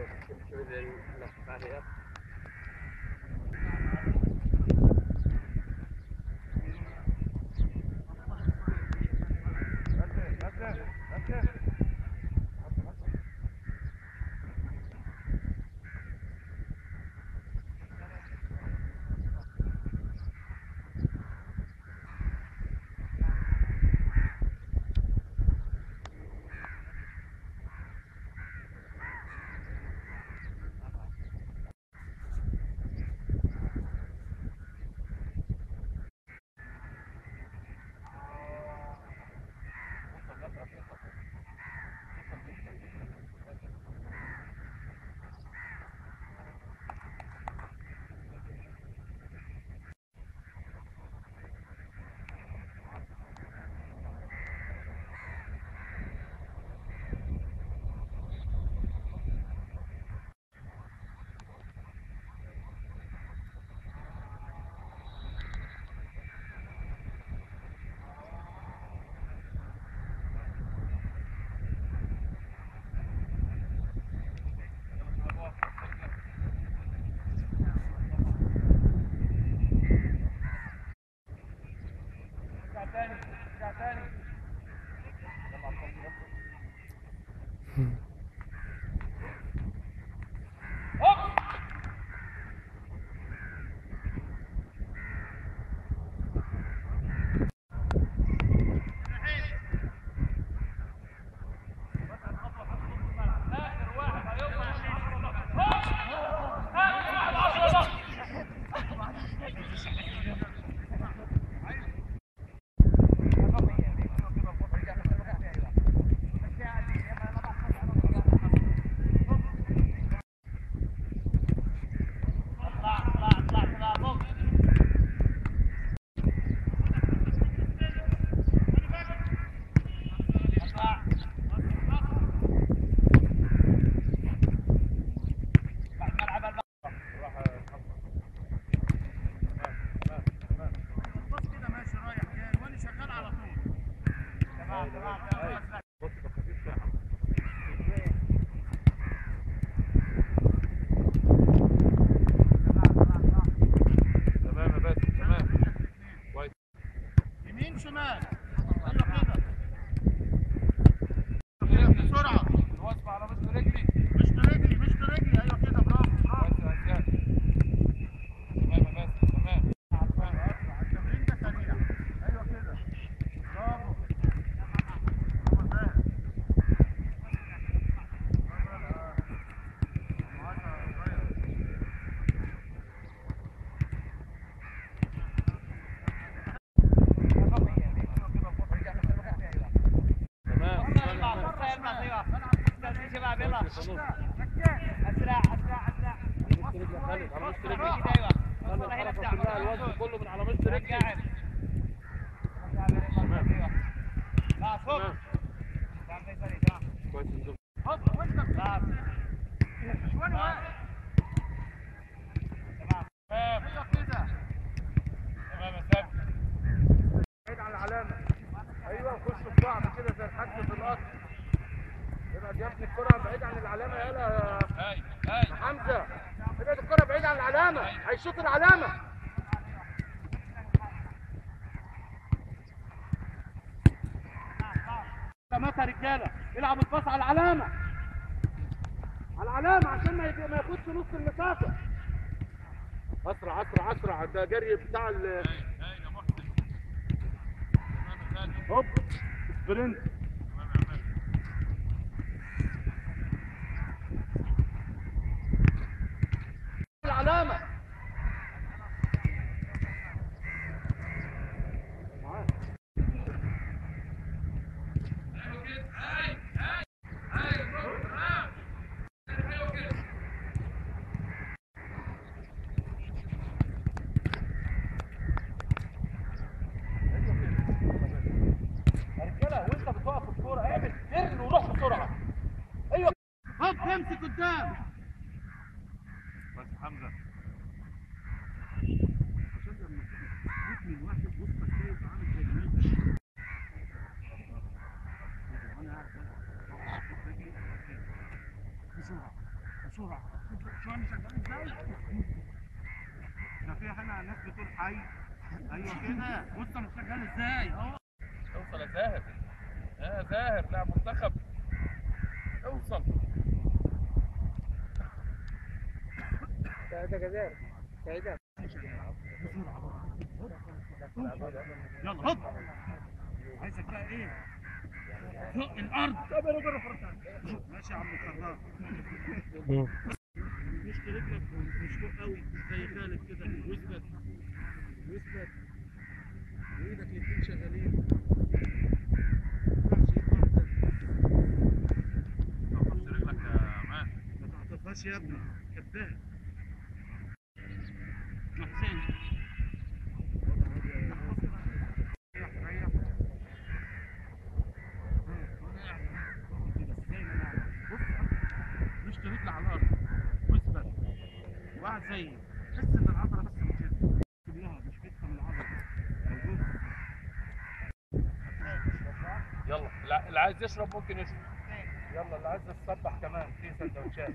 تمام يا باسم تمام كويس يمين شمال ايوه كده بسرعه واصبع على وسط رجلي مش برجلي مش برجلي ايوه كده برافو برافو كويس يا هشام تمام يا باسم تمام اسرع التمرين ده سريع ايوه كده برافو برافو فاهم تمام تمام يا باسم. على وسط رجلي يا خالد على وسط رجلي خلي الحركه كلها الوزن كله من على وسط رجلي تمام تمام كويس نزل. هوب وانت مش وانا واقف تمام ايوه كده تمام يا سامي بعيد عن العلامه ايوه خش في بعض كده زي الحد في القطر ابعد يا ابني الكره بعيد عن العلامه يلا يا هاي هاي حمزه ابعد الكره بعيد عن العلامه هيشوط العلامه متى رجاله العب الباص على العلامه على العلامه عشان ما يجي- ما ياخدش نص المسافه اسرع اسرع اسرع ده جري بتاع ال هاي هاي يا محسن تمام يا خالد هوب سبرنت تمام يا عماد العلامه يا رجاله وانت بتقف ده في هنا ناس بتقول حي ايوه كده بص انا شغال ازاي اهو اوصل يا زاهر يا زاهر لاعب منتخب اوصل سعيدة جزائر سعيدة يلا هوب عايزك بقى ايه فوق الارض ماشي يا عم الخراف مش رجلك مش فوق قوي زي خالد كده واثبت واثبت وايدك الاتنين شغالين خبط رجلك يا مان ما تعطفهاش يا ابني كذاب حسين ريح ريح مش رجل على الارض واثبت واحد زيي حس ان العضله بس بتشد كلها مش حته من العضله موجود يلا اللي اللي عايز يشرب ممكن يشرب يلا اللي عايز يتصبح كمان في سندوتشات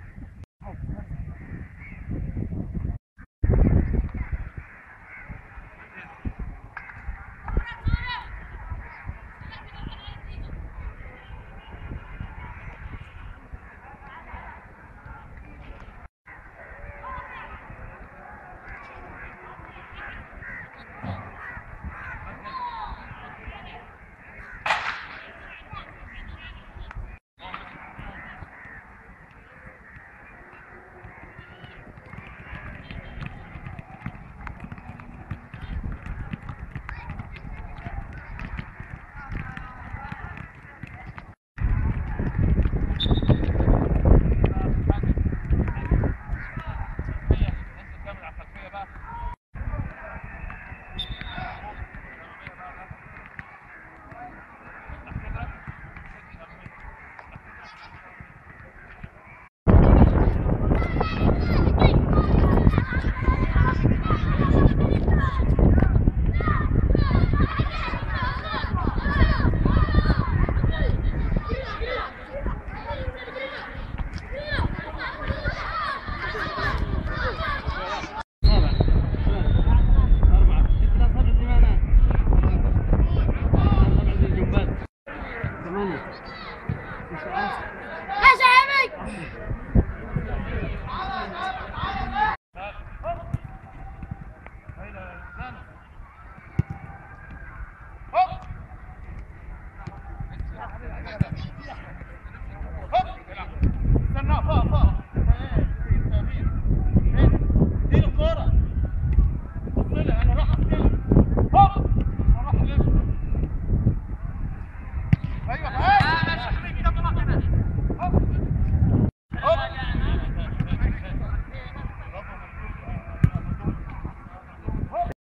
ثمانية